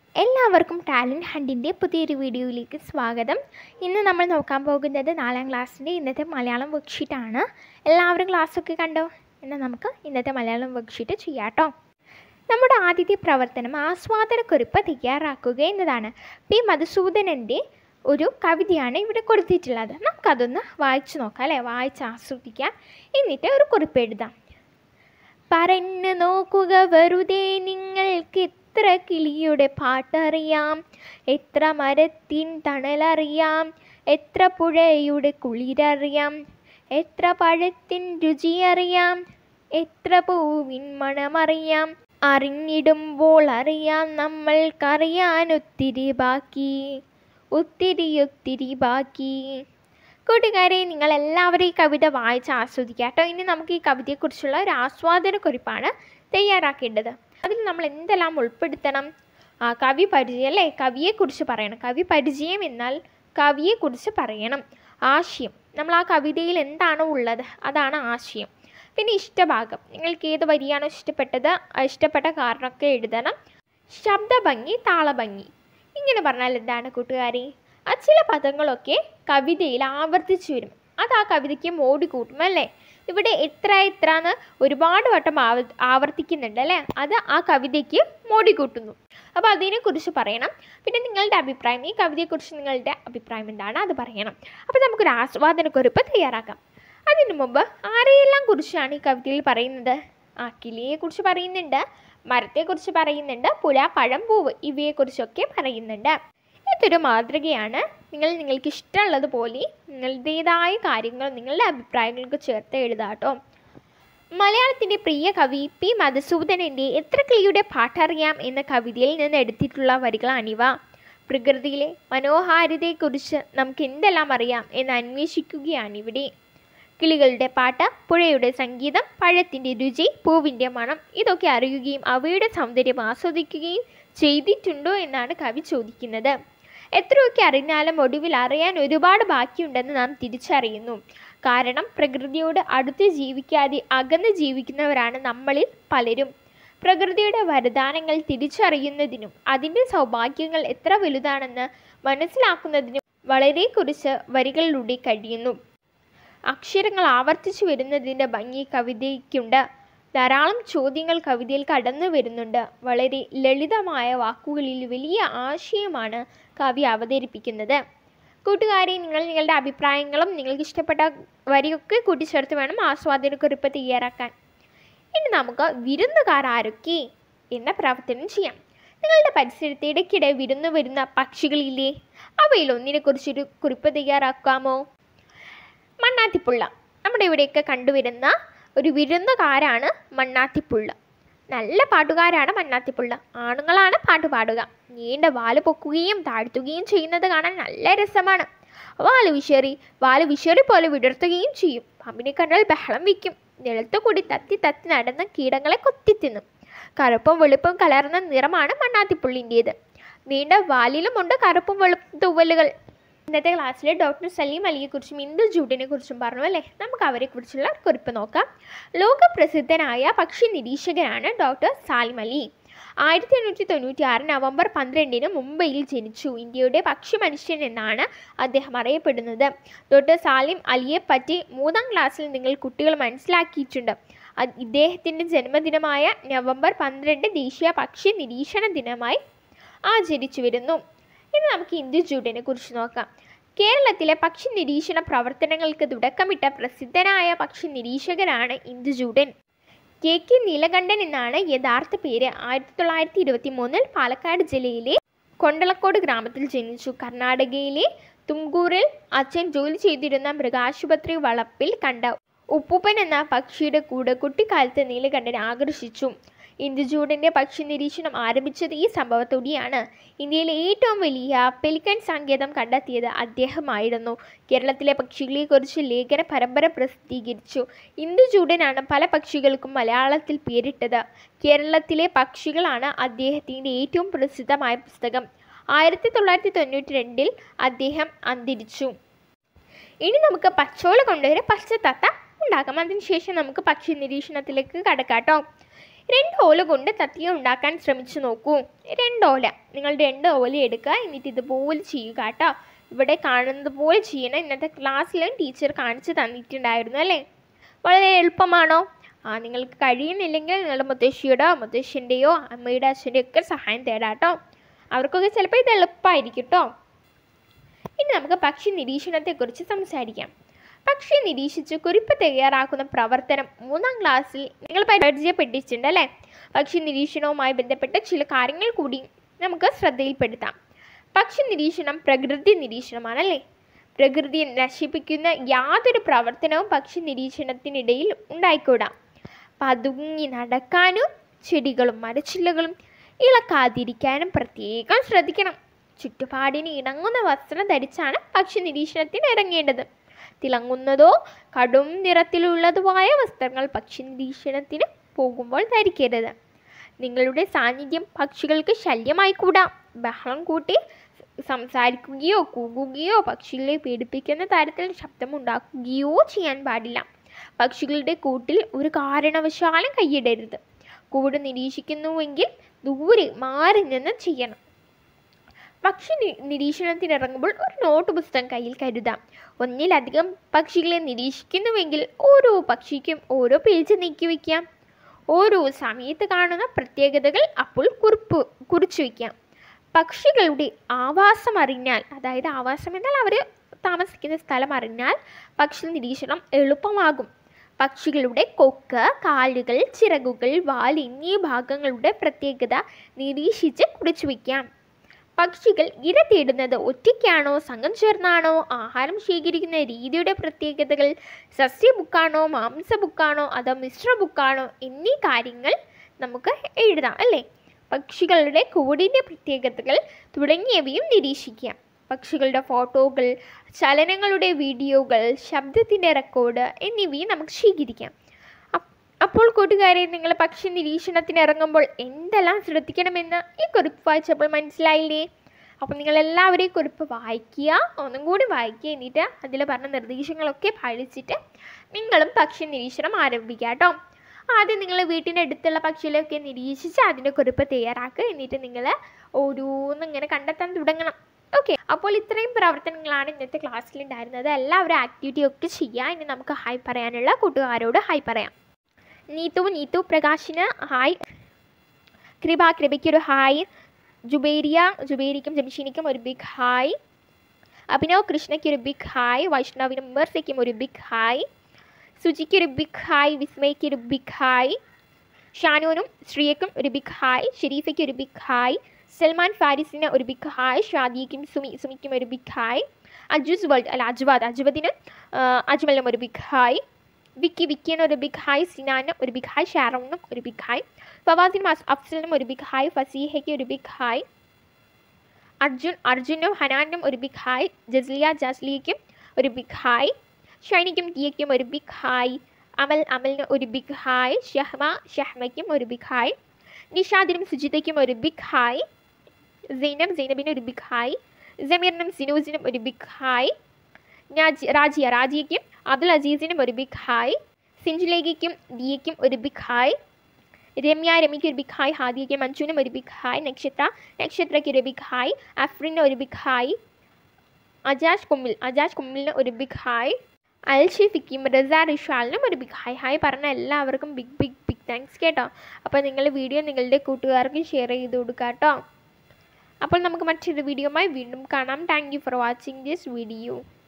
എല്ലാവർക്കും ടാലൻറ്റ് ഹണ്ടിൻ്റെ പുതിയൊരു വീഡിയോയിലേക്ക് സ്വാഗതം ഇന്ന് നമ്മൾ നോക്കാൻ പോകുന്നത് നാലാം ക്ലാസ്സിൻ്റെ ഇന്നത്തെ മലയാളം വർക്ക്ഷീറ്റാണ് എല്ലാവരും ക്ലാസ്സൊക്കെ കണ്ടോ എന്നാൽ നമുക്ക് ഇന്നത്തെ മലയാളം വർക്ക്ഷീറ്റ് ചെയ്യാം കേട്ടോ നമ്മുടെ ആദ്യത്തെ പ്രവർത്തനം ആസ്വാദനക്കുറിപ്പ് തയ്യാറാക്കുക എന്നതാണ് പി മധുസൂദനൻ്റെ ഒരു കവിതയാണ് ഇവിടെ കൊടുത്തിട്ടുള്ളത് നമുക്കതൊന്ന് വായിച്ചു നോക്കാം അല്ലേ വായിച്ച് ആസ്വദിക്കാം എന്നിട്ട് ഒരു കുറിപ്പ് എഴുതാം പറഞ്ഞു നോക്കുക വെറുതെ നിങ്ങൾക്ക് എത്ര കിളിയുടെ പാട്ടറിയാം എത്ര മരത്തിൻ തണലറിയാം എത്ര പുഴയുടെ കുളിരറിയാം എത്ര പഴത്തിൻ രുചിയറിയാം എത്ര പൂവിൻ മണമറിയാം അറിഞ്ഞിടുമ്പോൾ അറിയാം നമ്മൾക്കറിയാൻ ഒത്തിരി ബാക്കി ഒത്തിരി ഒത്തിരി ബാക്കി കൂട്ടുകാരെ നിങ്ങൾ എല്ലാവരും ഈ കവിത വായിച്ച് ആസ്വദിക്കുക കേട്ടോ ഇനി നമുക്ക് ഈ കവിതയെക്കുറിച്ചുള്ള ഒരു ആസ്വാദന കുറിപ്പാണ് തയ്യാറാക്കേണ്ടത് അതിൽ നമ്മൾ എന്തെല്ലാം ഉൾപ്പെടുത്തണം ആ കവി പരിചയം അല്ലേ കവിയെക്കുറിച്ച് പറയണം കവി പരിചയം എന്നാൽ കവിയെക്കുറിച്ച് പറയണം ആശയം നമ്മൾ ആ കവിതയിൽ എന്താണോ ഉള്ളത് അതാണ് ആശയം പിന്നെ ഇഷ്ടഭാഗം നിങ്ങൾക്ക് ഏത് വരിയാണോ ഇഷ്ടപ്പെട്ടത് ആ ഇഷ്ടപ്പെട്ട കാരണമൊക്കെ എഴുതണം ശബ്ദഭംഗി താളഭംഗി ഇങ്ങനെ പറഞ്ഞാൽ എന്താണ് കൂട്ടുകാരി ആ ചില പദങ്ങളൊക്കെ കവിതയിൽ ആവർത്തിച്ചു വരും അത് ആ കവിതയ്ക്ക് മോടി കൂട്ടും അല്ലേ ഇവിടെ എത്ര എത്ര എന്ന് ഒരുപാട് വട്ടം ആവ ആവർത്തിക്കുന്നുണ്ട് അല്ലേ അത് ആ കവിതയ്ക്ക് മോടി കൂട്ടുന്നു അപ്പോൾ അതിനെക്കുറിച്ച് പറയണം പിന്നെ നിങ്ങളുടെ അഭിപ്രായം ഈ കവിതയെക്കുറിച്ച് നിങ്ങളുടെ അഭിപ്രായം എന്താണ് അത് പറയണം അപ്പോൾ നമുക്കൊരു ആസ്വാദനക്കുറിപ്പ് തയ്യാറാക്കാം അതിനു മുമ്പ് ആരെയെല്ലാം കുറിച്ചാണ് ഈ കവിതയിൽ പറയുന്നത് ആ കിളിയെക്കുറിച്ച് പറയുന്നുണ്ട് മരത്തെക്കുറിച്ച് പറയുന്നുണ്ട് പുല പഴം പൂവ് ഇവയെക്കുറിച്ചൊക്കെ പറയുന്നുണ്ട് ഇതൊരു മാതൃകയാണ് നിങ്ങൾ നിങ്ങൾക്ക് ഇഷ്ടമുള്ളതുപോലെ നിങ്ങളുടേതായ കാര്യങ്ങൾ നിങ്ങളുടെ അഭിപ്രായങ്ങൾക്ക് ചേർത്ത് എഴുതാട്ടോ മലയാളത്തിൻ്റെ പ്രിയ കവി പി മധുസൂദനൻ്റെ എത്ര കിളിയുടെ പാട്ടറിയാം എന്ന കവിതയിൽ നിന്ന് എടുത്തിട്ടുള്ള വരികളാണിവ പ്രകൃതിയിലെ മനോഹാരിതയെക്കുറിച്ച് നമുക്ക് എന്തെല്ലാം അറിയാം എന്ന് അന്വേഷിക്കുകയാണിവിടെ കിളികളുടെ പാട്ട് പുഴയുടെ സംഗീതം പഴത്തിൻ്റെ രുചി പൂവിൻ്റെ മണം ഇതൊക്കെ അറിയുകയും അവയുടെ സൗന്ദര്യം ആസ്വദിക്കുകയും ചെയ്തിട്ടുണ്ടോ എന്നാണ് കവി ചോദിക്കുന്നത് എത്രയൊക്കെ അറിഞ്ഞാലും ഒടുവിൽ അറിയാൻ ഒരുപാട് ബാക്കിയുണ്ടെന്ന് നാം തിരിച്ചറിയുന്നു കാരണം പ്രകൃതിയോട് അടുത്ത് ജീവിക്കാതെ അകന്ന് ജീവിക്കുന്നവരാണ് നമ്മളിൽ പലരും പ്രകൃതിയുടെ വരദാനങ്ങൾ തിരിച്ചറിയുന്നതിനും അതിൻ്റെ സൗഭാഗ്യങ്ങൾ എത്ര വലുതാണെന്ന് മനസ്സിലാക്കുന്നതിനും വളരെ കുറച്ച് വരികളിലൂടെ കഴിയുന്നു അക്ഷരങ്ങൾ ആവർത്തിച്ചു വരുന്നതിൻ്റെ ഭംഗി കവിതയ്ക്കുണ്ട് ധാരാളം ചോദ്യങ്ങൾ കവിതയിൽ കടന്നു വരുന്നുണ്ട് വളരെ ലളിതമായ വാക്കുകളിൽ വലിയ ആശയമാണ് കവി അവതരിപ്പിക്കുന്നത് കൂട്ടുകാരെ നിങ്ങൾ നിങ്ങളുടെ അഭിപ്രായങ്ങളും നിങ്ങൾക്ക് ഇഷ്ടപ്പെട്ട വരിയൊക്കെ കൂട്ടിച്ചേർത്ത് വേണം ആസ്വാദനക്കുറിപ്പ് തയ്യാറാക്കാൻ ഇനി നമുക്ക് വിരുന്നുകാർ ആരൊക്കെ എന്ന പ്രവർത്തനം ചെയ്യാം നിങ്ങളുടെ പരിസരത്ത് ഇടയ്ക്കിടെ വിരുന്നു വരുന്ന പക്ഷികളില്ലേ അവയിൽ ഒന്നിനെക്കുറിച്ചൊരു കുറിപ്പ് തയ്യാറാക്കാമോ മണ്ണാത്തിപ്പുള്ള നമ്മുടെ ഇവിടെയൊക്കെ കണ്ടുവരുന്ന ഒരു വിരുന്നുകാരാണ് മണ്ണാത്തിപ്പുള്ള നല്ല പാട്ടുകാരാണ് മണ്ണാത്തിപ്പുള്ള ആണുങ്ങളാണ് പാട്ട് പാടുക നീണ്ട വാല് പൊക്കുകയും താഴ്ത്തുകയും ചെയ്യുന്നത് കാണാൻ നല്ല രസമാണ് വാല് വിശേറി വാല് വിശേറി പോലെ വിടർത്തുകയും ചെയ്യും പാമ്പിനെ കണ്ടാൽ ബഹളം വയ്ക്കും നിലത്തു കൂടി തത്തി തത്തി നടന്ന് കീടങ്ങളെ കൊത്തിത്തിന്നും കറുപ്പും വെളുപ്പും കലർന്ന നിറമാണ് മണ്ണാത്തിപ്പുള്ളിൻ്റേത് നീണ്ട വാലിലുമുണ്ട് കറുപ്പും വെളുപ്പും തൂവലുകൾ ഇന്നത്തെ ക്ലാസ്സിൽ ഡോക്ടർ സലീം അലിയെക്കുറിച്ചും ഇന്ദു ജൂഡിനെ കുറിച്ചും പറഞ്ഞു അല്ലേ നമുക്ക് അവരെക്കുറിച്ചുള്ള കുറിപ്പ് നോക്കാം ലോകപ്രസിദ്ധനായ പക്ഷി നിരീക്ഷകനാണ് ഡോക്ടർ സാലിം അലി ആയിരത്തി എണ്ണൂറ്റി തൊണ്ണൂറ്റി ആറ് നവംബർ പന്ത്രണ്ടിന് മുംബൈയിൽ ജനിച്ചു ഇന്ത്യയുടെ പക്ഷി മനുഷ്യൻ എന്നാണ് അദ്ദേഹം അറിയപ്പെടുന്നത് ഡോക്ടർ സാലിം അലിയെ പറ്റി മൂന്നാം ക്ലാസ്സിൽ നിങ്ങൾ കുട്ടികൾ മനസ്സിലാക്കിയിട്ടുണ്ട് ഇദ്ദേഹത്തിൻ്റെ ജന്മദിനമായ നവംബർ പന്ത്രണ്ട് ദേശീയ പക്ഷി നിരീക്ഷണ ദിനമായി ആചരിച്ചു വരുന്നു ഇനി നമുക്ക് ഇന്ദുജൂഡിനെ കുറിച്ച് നോക്കാം കേരളത്തിലെ പക്ഷി നിരീക്ഷണ പ്രവർത്തനങ്ങൾക്ക് തുടക്കമിട്ട പ്രസിദ്ധനായ പക്ഷി നിരീക്ഷകനാണ് ഇന്ദുജൂഡൻ കെ കെ നീലകണ്ഠൻ എന്നാണ് യഥാർത്ഥ പേര് ആയിരത്തി തൊള്ളായിരത്തി ഇരുപത്തി മൂന്നിൽ പാലക്കാട് ജില്ലയിലെ കൊണ്ടളക്കോട് ഗ്രാമത്തിൽ ജനിച്ചു കർണാടകയിലെ തുംകൂറിൽ അച്ഛൻ ജോലി ചെയ്തിരുന്ന മൃഗാശുപത്രി വളപ്പിൽ കണ്ട ഉപ്പൂപ്പൻ എന്ന പക്ഷിയുടെ കൂടെ കുട്ടിക്കാലത്ത് നീലകണ്ഠൻ ആകർഷിച്ചു ഇന്ദുജൂഡിൻ്റെ പക്ഷി നിരീക്ഷണം ആരംഭിച്ചത് ഈ സംഭവത്തോടെയാണ് ഇന്ത്യയിലെ ഏറ്റവും വലിയ പെലിക്കൻ സങ്കേതം കണ്ടെത്തിയത് അദ്ദേഹമായിരുന്നു കേരളത്തിലെ പക്ഷികളെക്കുറിച്ച് ലേഖന പരമ്പര പ്രസിദ്ധീകരിച്ചു ഇന്ദുജൂഡനാണ് പല പക്ഷികൾക്കും മലയാളത്തിൽ പേരിട്ടത് കേരളത്തിലെ പക്ഷികളാണ് അദ്ദേഹത്തിൻ്റെ ഏറ്റവും പ്രസിദ്ധമായ പുസ്തകം ആയിരത്തി തൊള്ളായിരത്തി തൊണ്ണൂറ്റി രണ്ടിൽ അദ്ദേഹം അന്തരിച്ചു ഇനി നമുക്ക് പച്ചോല കൊണ്ടുവരെ പച്ചത്തത്ത ഉണ്ടാക്കാം അതിനുശേഷം നമുക്ക് പക്ഷി നിരീക്ഷണത്തിലേക്ക് കടക്കാട്ടോ രണ്ട് ഓല കൊണ്ട് തത്തിയ ഉണ്ടാക്കാൻ ശ്രമിച്ചു നോക്കൂ രണ്ട് ഓല നിങ്ങൾ രണ്ട് ഓല എടുക്കുക എന്നിട്ട് ഇതുപോലെ ചെയ്യുക കേട്ടോ ഇവിടെ കാണുന്നത് പോലെ ചെയ്യണം ഇന്നത്തെ ക്ലാസ്സിൽ ടീച്ചർ കാണിച്ചു തന്നിട്ടുണ്ടായിരുന്നു അല്ലേ വളരെ എളുപ്പമാണോ ആ നിങ്ങൾക്ക് കഴിയുന്നില്ലെങ്കിൽ നിങ്ങളുടെ മുത്തശ്ശിയുടെയോ മുത്തശ്ശൻ്റെയോ അമ്മയുടെ അച്ഛൻ്റെയോ ഒക്കെ സഹായം തേടാം കേട്ടോ അവർക്കൊക്കെ ചിലപ്പോൾ ഇത് എളുപ്പമായിരിക്കും കേട്ടോ ഇനി നമുക്ക് പക്ഷി നിരീക്ഷണത്തെക്കുറിച്ച് സംസാരിക്കാം പക്ഷി നിരീക്ഷിച്ച് കുറിപ്പ് തയ്യാറാക്കുന്ന പ്രവർത്തനം മൂന്നാം ക്ലാസ്സിൽ നിങ്ങൾ പരിചയപ്പെട്ടിട്ടുണ്ട് അല്ലേ പക്ഷി നിരീക്ഷണവുമായി ബന്ധപ്പെട്ട ചില കാര്യങ്ങൾ കൂടി നമുക്ക് ശ്രദ്ധയിൽപ്പെടുത്താം പക്ഷി നിരീക്ഷണം പ്രകൃതി നിരീക്ഷണമാണല്ലേ പ്രകൃതിയെ നശിപ്പിക്കുന്ന യാതൊരു പ്രവർത്തനവും പക്ഷി നിരീക്ഷണത്തിനിടയിൽ ഉണ്ടായിക്കൂടാ പതുങ്ങി നടക്കാനും ചെടികളും മരച്ചില്ലകളും ഇളക്കാതിരിക്കാനും പ്രത്യേകം ശ്രദ്ധിക്കണം ചുറ്റുപാടിന് ഇണങ്ങുന്ന വസ്ത്രം ധരിച്ചാണ് പക്ഷി നിരീക്ഷണത്തിന് ഇറങ്ങേണ്ടത് തിളങ്ങുന്നതോ കടും നിറത്തിലുള്ളതുമായ വസ്ത്രങ്ങൾ പക്ഷി നിരീക്ഷണത്തിന് പോകുമ്പോൾ ധരിക്കരുത് നിങ്ങളുടെ സാന്നിധ്യം പക്ഷികൾക്ക് ശല്യമായി കൂടാ ബഹളം കൂട്ടി സംസാരിക്കുകയോ കൂകുകയോ പക്ഷികളെ പേടിപ്പിക്കുന്ന തരത്തിൽ ശബ്ദമുണ്ടാക്കുകയോ ചെയ്യാൻ പാടില്ല പക്ഷികളുടെ കൂട്ടിൽ ഒരു കാരണവശാലും കൈയിടരുത് കൂട് നിരീക്ഷിക്കുന്നുവെങ്കിൽ ദൂരെ മാറി നിന്ന് ചെയ്യണം പക്ഷി നിരീക്ഷണത്തിനിറങ്ങുമ്പോൾ ഒരു നോട്ട് പുസ്തകം കയ്യിൽ കരുതാം ഒന്നിലധികം പക്ഷികളെ നിരീക്ഷിക്കുന്നുവെങ്കിൽ ഓരോ പക്ഷിക്കും ഓരോ പേജ് നീക്കി വയ്ക്കാം ഓരോ സമയത്ത് കാണുന്ന പ്രത്യേകതകൾ അപ്പോൾ കുറിപ്പ് കുറിച്ചു വയ്ക്കാം പക്ഷികളുടെ ആവാസം അറിഞ്ഞാൽ അതായത് ആവാസം എന്നാൽ അവർ താമസിക്കുന്ന സ്ഥലം അറിഞ്ഞാൽ പക്ഷി നിരീക്ഷണം എളുപ്പമാകും പക്ഷികളുടെ കൊക്ക് കാലുകൾ ചിറകുകൾ വാൽ എന്നീ ഭാഗങ്ങളുടെ പ്രത്യേകത നിരീക്ഷിച്ച് കുറിച്ചു വയ്ക്കാം പക്ഷികൾ ഇര തേടുന്നത് ഒറ്റയ്ക്കാണോ സംഘം ചേർന്നാണോ ആഹാരം ശേഖരിക്കുന്ന രീതിയുടെ പ്രത്യേകതകൾ സസ്യ ബുക്കാണോ മാംസ ബുക്കാണോ അതോ മിശ്ര ബുക്കാണോ എന്നീ കാര്യങ്ങൾ നമുക്ക് എഴുതാം അല്ലേ പക്ഷികളുടെ കൂടിൻ്റെ പ്രത്യേകതകൾ തുടങ്ങിയവയും നിരീക്ഷിക്കാം പക്ഷികളുടെ ഫോട്ടോകൾ ചലനങ്ങളുടെ വീഡിയോകൾ ശബ്ദത്തിൻ്റെ റെക്കോർഡ് എന്നിവയും നമുക്ക് ശേഖരിക്കാം അപ്പോൾ കൂട്ടുകാരെ നിങ്ങൾ പക്ഷി നിരീക്ഷണത്തിന് ഇറങ്ങുമ്പോൾ എന്തെല്ലാം ശ്രദ്ധിക്കണമെന്ന് ഈ കുറിപ്പ് വായിച്ചപ്പോൾ മനസ്സിലായില്ലേ അപ്പോൾ നിങ്ങൾ എല്ലാവരും ഈ കുറിപ്പ് വായിക്കുക ഒന്നും കൂടി വായിക്കുക എന്നിട്ട് അതിൽ പറഞ്ഞ നിർദ്ദേശങ്ങളൊക്കെ പഠിച്ചിട്ട് നിങ്ങളും പക്ഷി നിരീക്ഷണം ആരംഭിക്കുക കേട്ടോ ആദ്യം നിങ്ങൾ വീട്ടിൻ്റെ അടുത്തുള്ള പക്ഷികളെയൊക്കെ നിരീക്ഷിച്ച് അതിൻ്റെ കുറിപ്പ് തയ്യാറാക്കുക എന്നിട്ട് നിങ്ങൾ ഓരോന്നും ഇങ്ങനെ കണ്ടെത്താൻ തുടങ്ങണം ഓക്കെ അപ്പോൾ ഇത്രയും പ്രവർത്തനങ്ങളാണ് ഇന്നത്തെ ക്ലാസ്സിൽ ഉണ്ടായിരുന്നത് എല്ലാവരും ആക്ടിവിറ്റി ഒക്കെ ചെയ്യുക ഇനി നമുക്ക് ഹായ് പറയാനുള്ള കൂട്ടുകാരോട് ഹായ് പറയാം നീതു നീതു പ്രകാശിന് ഹായ് കൃപ കൃപയ്ക്കൊരു ഹായ് ജുബേരിയ ജുബേരിക്കും ജംഷീനിക്കും ഒരു ബിഗ് ഹായ് അഭിനവ് കൃഷ്ണയ്ക്ക് ഒരു ബിഗ് ഹായ് വൈഷ്ണവിനും മെർസയ്ക്കും ഒരു ബിഗ് ഹായ് സുജിക്ക് ഒരു ബിഗ് ഹായ് വിസ്മയ്ക്ക് ഒരു ബിഗ് ഹായ് ഷാനൂനും ശ്രീയക്കും ഒരു ബിഗ് ഹായ് ഷെരീഫയ്ക്ക് ഒരു ബിഗ് ഹായ് സൽമാൻ ഫാരിസിന് ഒരു ബിഗ് ഹായ് ഷാദിയയ്ക്കും സുമി സുമിക്കും ഒരു ബിഗ് ഹായ് അജുസ് വേൾഡ് അല്ല അജ്വാദ് അജ്വദിന് അജ്മലിനും ഒരു ബിഗ് ഹായ് വിക്കി വിക്കിന് ഒരു ബിഗ് ഹായ് സിനാനും ഒരു ബിഗ് ഹായ് ഷാറൂണിനും ഒരു ബിഗ് ഹായ് ഫവാസിനും അഫ്സലിനും ഒരു ബിഗ് ഹായ് ഫസീഹയ്ക്ക് ഒരു ബിഗ് ഹായ് അർജുൻ അർജുനും ഹനാനും ഒരു ബിഗ് ഹായ് ജസ്ലിയ ജാസ്ലിയയ്ക്കും ഒരു ബിഗ് ഹായ് ഷൈനിക്കും കിയയ്ക്കും ഒരു ബിഗ് ഹായ് അമൽ അമലിന് ഒരു ബിഗ് ഹായ് ഷഹ്മ ഷഹ്മയ്ക്കും ഒരു ബിഗ് ഹായ് നിഷാദിനും സുജിതയ്ക്കും ഒരു ബിഗ് ഹായ് സൈനബ് സൈനബിന് ഒരു ബിഗ് ഹായ് ജമീറിനും സിനൂസിനും ഒരു ബിഗ് ഹായ് രാജിയ രാജിയയ്ക്കും അബ്ദുൽ അസീസിനും ഒരു ബിഗ് ഹായ് സിഞ്ചുലേഖയ്ക്കും ദിയയ്ക്കും ഒരു ബിഗ് ഹായ് രമ്യ രമിക്ക് ഒരു ബിഗ് ഹായ് ഹാദിയയ്ക്ക് മഞ്ജുവിനും ഒരു ബിഗ് ഹായ് നക്ഷത്ര നക്ഷത്രയ്ക്ക് ഒരു ബിഗ് ഹായ് അഫ്രിന് ഒരു ബിഗ് ഹായ് അജാഷ് കുമ്മിൽ അജാഷ് കുമ്മിലിന് ഒരു ബിഗ് ഹായ് അൽ ഷെഫിക്കും റസ റിഷാലിനും ഒരു ബിഗ് ഹായ് ഹായ് പറഞ്ഞ എല്ലാവർക്കും ബിഗ് ബിഗ് ബിഗ് താങ്ക്സ് കേട്ടോ അപ്പോൾ നിങ്ങൾ വീഡിയോ നിങ്ങളുടെ കൂട്ടുകാർക്ക് ഷെയർ ചെയ്ത് കൊടുക്കുക കേട്ടോ അപ്പോൾ നമുക്ക് മറ്റൊരു വീഡിയോയുമായി വീണ്ടും കാണാം thank you for watching this video